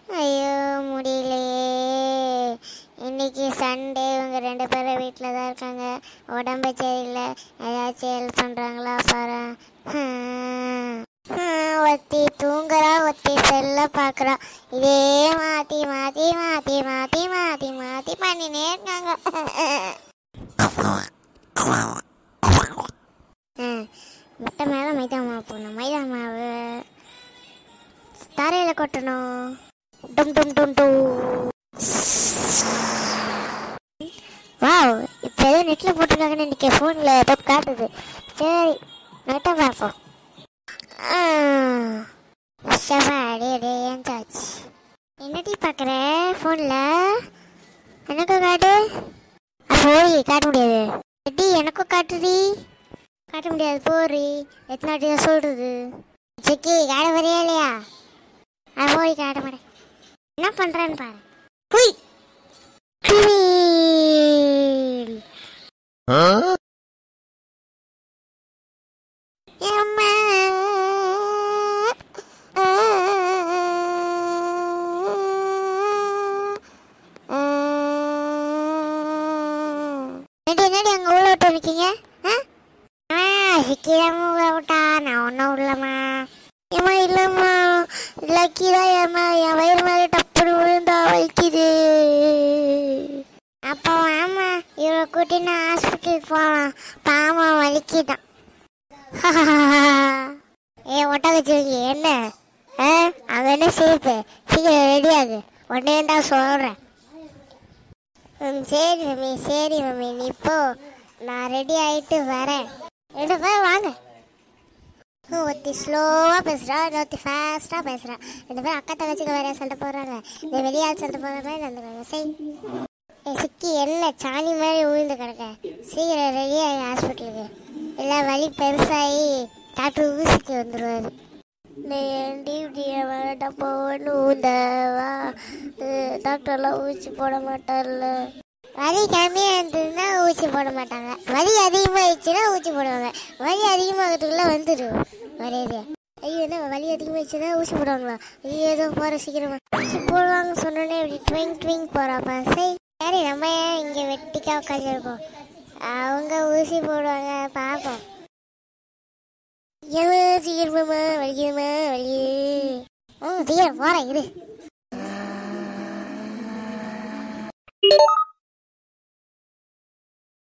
ஐயோ முடியலையே இன்னைக்கு சண்டே இவங்க ரெண்டு பேரும் வீட்டில் தான் இருக்காங்க உடம்பு சரியில்லை ஏதாச்சும் ஹெல்ப் பண்ணுறாங்களா பாரு ஹம். ஹம், ஒருத்தி தூங்குறா ஒருத்தி செல்ல பார்க்குறா இதே மாற்றி மாற்றி மாற்றி மாற்றி மாற்றி மாற்றி பண்ணினே இருக்காங்க ஹம், முட்டை மேலே மைதா மாவு போடணும் மைதா மாவு தரையில் கொட்டணும் டும் டும் டும் டும் வாவ் இப்போ ஏதோ நெட்டில் போட்டிருக்காங்கன்னு இன்னைக்கு ஃபோனில் ஏதோ காட்டுது சரி நெட்டை பார்ப்போம் ஷபா அடி அடி ஏந்தாச்சு என்னடி பார்க்குற ஃபோனில் எனக்கும் காட்டு அது போய் காட்ட முடியாது எடி எனக்கும் காட்டுடி காட்ட முடியாது போறி எத்தனை வாட்டி தான் சொல்கிறது சிக்கி காட வரையா இல்லையா அது போய் காட்ட மாட்டேன் என்ன பண்ணுறேன்னு பாரு ஹுய் Clean. Yumma. என்னடி என்னடி அங்க உள்ள விட்டு இருக்கீங்க சிக்கிராம உள்ள விட்டா நான் ஒன்றும் உள்ளம்மா ஏமா இல்லம்மா லக்கி தான் ஏமா என் வயிறு மேலே டப்புனு விழுந்தா வலிக்குது அப்போ ஆமா இவரை கூட்டின்னு ஹாஸ்பிட்டலுக்கு போகலாம் பாவம் வலிக்குதான் ஏ ஒட்ட வச்சிருக்கீங்க என்ன ஆ அங்கே என்ன சிரிப்பு சீக்கிரம் ரெடி ஆகு உடனே தான் சொல்கிறேன் ம் சரி மம்மி சரி மம்மி நீ போ நான் ரெடி ஆகிட்டு வரேன் ரெண்டு பேர் வாங்க ம், ஒருத்தி ஸ்லோவாக பேசுகிறா இன்னொருத்தி ஃபாஸ்ட்டாக பேசுகிறா ரெண்டு பேரும் அக்கா தங்கச்சிக்கு வேற சொல்லிட்டு போகிறாங்க இந்த வெளியால் சொல்லிட்டு போகிற மாதிரி நடந்துக்கிறாங்க சரி ஏய், சிக்கி என்ன சாணி மாதிரி உழுந்து கிடக்க சீக்கிரம் ரெடியாகி ஹாஸ்பிட்டலுக்கு இல்லை வலி பெருசாகி டாக்டர் ஊசிக்கு வந்துடுவார் ஏன்டி இப்படி வேண்டாம் போன்னு ஊந்தவா டாக்டர்லாம் ஊசி போட மாட்டார்ல வலி கம்மியாக இருந்ததுன்னா ஊசி போட மாட்டாங்க வலி அதிகமாகிடுச்சுன்னா ஊசி போடுவாங்க வலி அதிகமாகிறதுக்குள்ள வந்துடும் வரையது ஐயோ என்ன வலி அதிகமாகிடுச்சுன்னா ஊசி போடுவாங்களா ஐயோ ஏதோ போகிற சீக்கிரமா ஊசி போடுவாங்க சொன்னோன்னே இப்படி ட்விங் ட்விங் போகிறாப்பா சரி சரி நம்ம ஏன் இங்கே வெட்டிக்கா உட்காந்துருக்கோம் அவங்க ஊசி போடுவாங்க பார்ப்போம் ஏமா சீக்கிரமாம்மா வலிக்குதுமா வலிக்குது ம் சீக்கிரம் போகிறேன் இரு